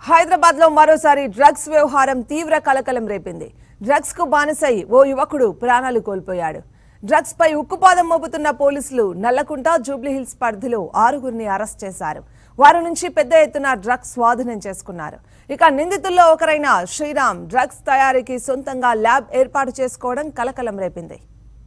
హైదరాబాద్ లో మరోసారి డ్రగ్స్ వ్యవహారం తీవ్ర కలకలం రేపింది డ్రగ్స్ కు బానిసై ఓ యువకుడు ప్రాణాలు కోల్పోయాడు డ్రగ్స్ పై ఉక్కుపాదం మోపుతున్న పోలీసులు నల్లకుంట జూబ్లీహిల్స్ పరిధిలో ఆరుగురిని అరెస్ట్ చేశారు వారి నుంచి పెద్ద ఎత్తున డ్రగ్స్ స్వాధీనం చేసుకున్నారు ఇక నిందితుల్లో ఒకరైన శ్రీరామ్ డ్రగ్స్ తయారీకి సొంతంగా ల్యాబ్ ఏర్పాటు చేసుకోవడం కలకలం రేపింది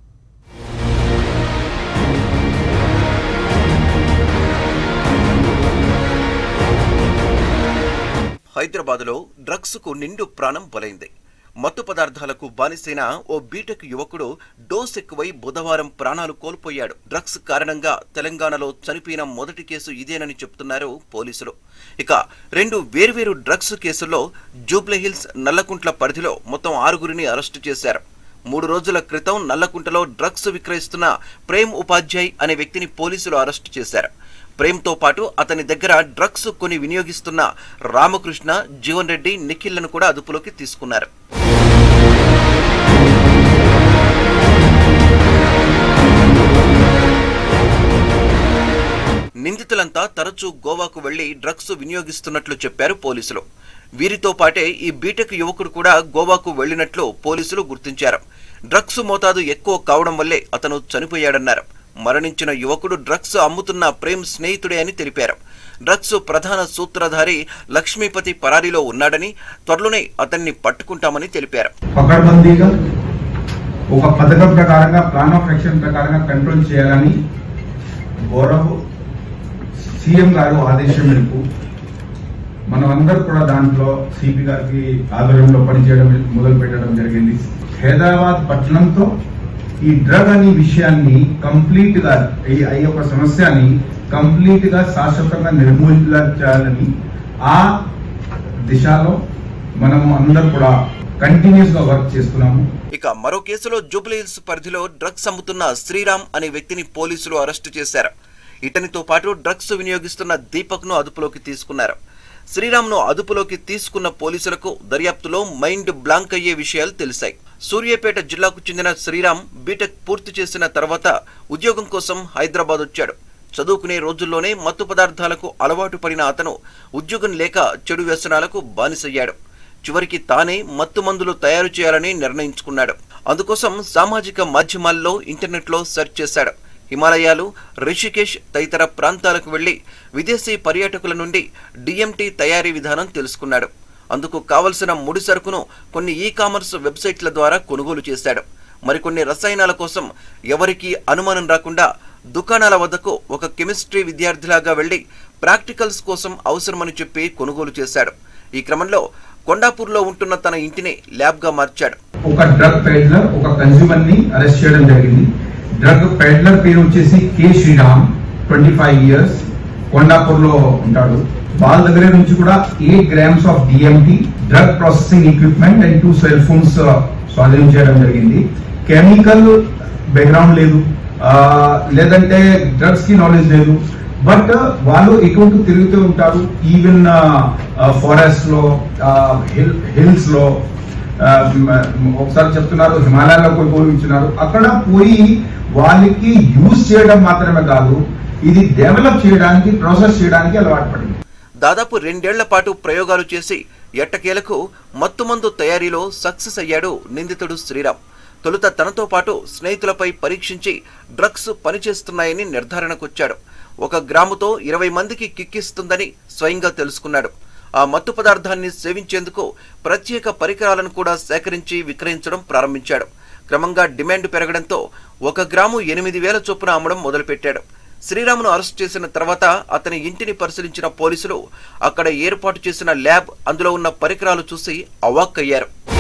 హైదరాబాదులో డ్రగ్స్కు నిండు ప్రాణం బలైంది మత్తు పదార్థాలకు బానిసైన ఓ బీటెక్ యువకుడు డోస్ ఎక్కువై బుధవారం ప్రాణాలు కోల్పోయాడు డ్రగ్స్ కారణంగా తెలంగాణలో చనిపోయిన మొదటి కేసు ఇదేనని చెప్తున్నారు పోలీసులు ఇక రెండు వేర్వేరు డ్రగ్స్ కేసుల్లో జూబ్లీహిల్స్ నల్లకుంట్ల పరిధిలో మొత్తం ఆరుగురిని అరెస్టు చేశారు మూడు రోజుల క్రితం నల్లకుంటలో డ్రగ్స్ విక్రయిస్తున్న ప్రేమ్ ఉపాధ్యాయ్ అనే వ్యక్తిని పోలీసులు అరెస్టు చేశారు ప్రేమ్తో పాటు అతని దగ్గర డ్రగ్స్ కొని వినియోగిస్తున్న రామకృష్ణ జీవన్ రెడ్డి నిఖిల్లను కూడా అదుపులోకి తీసుకున్నారు నిందితులంతా తరచూ గోవాకు వెళ్లి డ్రగ్స్ వినియోగిస్తున్నట్లు చెప్పారు పోలీసులు వీరితో పాటే ఈ బీటెక్ యువకుడు కూడా గోవాకు వెళ్లినట్లు పోలీసులు గుర్తించారు డ్రగ్స్ మోతాదు ఎక్కువ కావడం వల్లే అతను చనిపోయాడన్నారు మరణించిన యువకుడు డ్రగ్స్ అమ్ముతున్న ప్రేమ్ స్నేహితుడే అని తెలిపారు డ్రగ్స్ ప్రధాన సూత్రధారి లక్ష్మీపతి పరారీలో ఉన్నాడని త్వరలోనే అతన్ని పట్టుకుంటామని తెలిపారు పకడ్బందీగా ఒక పథకం ప్రకారంగా ప్లాన్ ఆఫ్ యాక్షన్ ప్రకారంగా కంట్రోల్ చేయాలని గౌరవ్ సీఎం గారు ఆదేశం మేరకు మనం అందరూ కూడా దాంట్లో సిపి గారికి ఆధ్వర్యంలో పనిచేయడం మొదలు పెట్టడం జరిగింది హైదరాబాద్ పట్టణంతో ఈ డ్రగ్ అనే విషయాన్ని కంప్లీట్ గా ఈ ఈ యొక్క సమస్యని కంప్లీట్ గా శాశ్వతంగా నిర్మూలించాలని ఆ దిశలో మనము అందరూ కూడా కంటిన్యూస్ గా వర్క్ చేస్తున్నాము ఇక మరో కేసులో జూబ్లీహిల్స్ పరిధిలో డ్రగ్స్ అమ్ముతున్న శ్రీరామ్ అనే వ్యక్తిని పోలీసులు అరెస్టు చేశారు ఇతనితో పాటు డ్రగ్స్ వినియోగిస్తున్న దీపక్ను అదుపులోకి తీసుకున్నారు శ్రీరామ్ను అదుపులోకి తీసుకున్న పోలీసులకు దర్యాప్తులో మైండ్ బ్లాంక్ అయ్యే విషయాలు తెలిసాయి సూర్యాపేట జిల్లాకు చెందిన శ్రీరామ్ బీటెక్ పూర్తి చేసిన తర్వాత ఉద్యోగం కోసం హైదరాబాద్ వచ్చాడు చదువుకునే రోజుల్లోనే మత్తు పదార్థాలకు అలవాటు పడిన అతను ఉద్యోగం లేక చెడు వ్యసనాలకు బానిసయ్యాడు చివరికి తానే మత్తు మందులు తయారు చేయాలని నిర్ణయించుకున్నాడు అందుకోసం సామాజిక మాధ్యమాల్లో ఇంటర్నెట్లో సెర్చ్ చేశాడు హిమాలయాలు రిషికేష్ తదితర ప్రాంతాలకు వెళ్లి విదేశీ పర్యాటకుల నుండి డిఎంటీ తయారీ విధానం తెలుసుకున్నాడు అందుకు కావలసిన ముడి సరుకును కొన్ని ఈ కామర్స్ వెబ్సైట్ల ద్వారా కొనుగోలు చేశాడు మరికొన్ని రసాయనాల కోసం ఎవరికీ అనుమానం రాకుండా దుకాణాల వద్దకు ఒక కెమిస్ట్రీ విద్యార్థిలాగా వెళ్లి ప్రాక్టికల్స్ కోసం అవసరమని చెప్పి కొనుగోలు చేశాడు ఈ క్రమంలో కొండాపూర్లో ఉంటున్న తన ఇంటిని ల్యాబ్గా మార్చాడు ఒక డ్రగ్ పెడ్లర్ ఒక కన్స్యూమర్ ని అరెస్ట్ చేయడం జరిగింది డ్రగ్ పెడ్లర్ పేరు వచ్చేసి K Sriram twenty five years Kondapur లో ఉంటాడు వాళ్ళ దగ్గర నుంచి కూడా eight grams of DMT drug processing equipment and two cell phones స్వాధీనం చేయడం జరిగింది కెమికల్ బ్యాక్గ్రౌండ్ లేదు ఆ, లేదంటే డ్రగ్స్ కి నాలెడ్జ్ లేదు బట్ వాళ్ళు ఎటువంటి తిరుగుతూ ఉంటారు ఈవెన్ ఫారెస్ట్ లో హిల్స్ లో ఆ, మ్, ఒకసారి చెప్తున్నారు హిమాలయాల్లో పోయి పోయించున్నారు అక్కడ పోయి వాళ్ళకి యూజ్ చేయడం మాత్రమే కాదు ఇది డెవలప్ చేయడానికి ప్రాసెస్ చేయడానికి అలవాటు పడింది దాదాపు రెండేళ్ల పాటు ప్రయోగాలు చేసి ఎట్టకేలకు మత్తుమందు తయారీలో సక్సెస్ అయ్యాడు నిందితుడు శ్రీరామ్ తొలుత తనతో పాటు స్నేహితులపై పరీక్షించి డ్రగ్స్ పనిచేస్తున్నాయని నిర్ధారణకొచ్చాడు ఒక గ్రాముతో ఇరవై మందికి కిక్కిస్తుందని స్వయంగా తెలుసుకున్నాడు ఆ మత్తు పదార్థాన్ని సేవించేందుకు ప్రత్యేక పరికరాలను కూడా సేకరించి విక్రయించడం ప్రారంభించాడు క్రమంగా డిమాండ్ పెరగడంతో ఒక గ్రాము ఎనిమిది వేల చొప్పున అమ్మడం మొదలుపెట్టాడు శ్రీరామును అరెస్ట్ చేసిన తర్వాత అతని ఇంటిని పరిశీలించిన పోలీసులు అక్కడ ఏర్పాటు చేసిన ల్యాబ్ అందులో ఉన్న పరికరాలు చూసి అవాక్కయ్యారు